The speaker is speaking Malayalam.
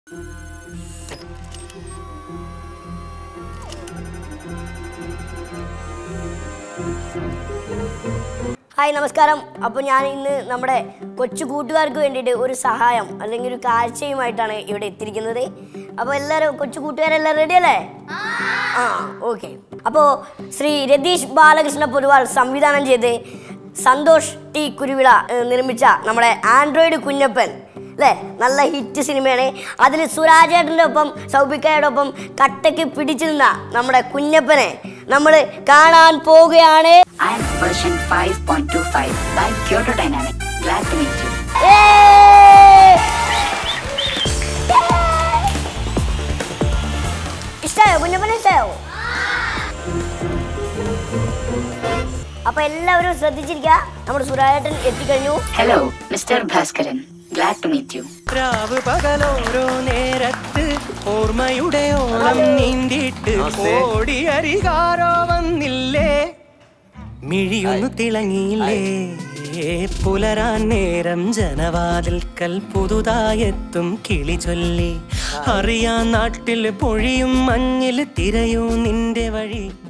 ഹായ് നമസ്കാരം അപ്പോൾ ഞാൻ ഇന്ന് നമ്മുടെ കൊച്ചു കൂട്ടുകാർക്ക് വേണ്ടിയിട്ട് ഒരു സഹായം അല്ലെങ്കിൽ ഒരു കാഴ്ചയുമായിട്ടാണ് ഇവിടെ എത്തിയിരിക്കുന്നത് അപ്പോൾ എല്ലാവരും കൊച്ചു കൂട്ടുകാരെല്ലാം റെഡി അല്ലേ ആ ഓക്കെ അപ്പോൾ ശ്രീ രതീഷ് ബാലകൃഷ്ണ പൊതുവാൾ സംവിധാനം ചെയ്ത് സന്തോഷ് ടി കുരുവിള ഏഹ്, നിർമ്മിച്ച നമ്മുടെ ആൻഡ്രോയിഡ് കുഞ്ഞപ്പൻ അല്ലേ നല്ല ഹിറ്റ് സിനിമയാണ് അതിൽ സുരാജേട്ടൻ്റെ ഒപ്പം സൗബിക്കയുടെ ഒപ്പം കട്ടയ്ക്ക് പിടിച്ചു നിന്ന നമ്മുടെ കുഞ്ഞപ്പനെ നമ്മൾ കാണാൻ പോവുകയാണ് I am version 5.25 by Kyoto Dynamic. Glad to meet you. ഏയ്! ഇഷ്ടായോ കുഞ്ഞപ്പനെ ഇഷ്ടായോ അപ്പൊ എല്ലാവരും ശ്രദ്ധിച്ചിരിക്കുക നമ്മുടെ സുരാജേട്ടൻ എത്തിക്കഴിഞ്ഞു Hello, Mr. Bhaskaran. Glad to meet you. രാവ് പകലോരോ നേരത്ത് ഓർമ്മയുടെ ഓളം നീന്തിയിട്ട് ഓടി അരികാരോ വന്നില്ലേ മിഴിയൊന്നു തിളങ്ങിയില്ലേ പുലരാൻ നേരം ജനവാതിൽക്കൽ പുതുതായെത്തും കിളി ചൊല്ലി അറിയാൻ നാട്ടിൽ പൊഴിയും മഞ്ഞിൽ തിരയൂ നിന്റെ വഴി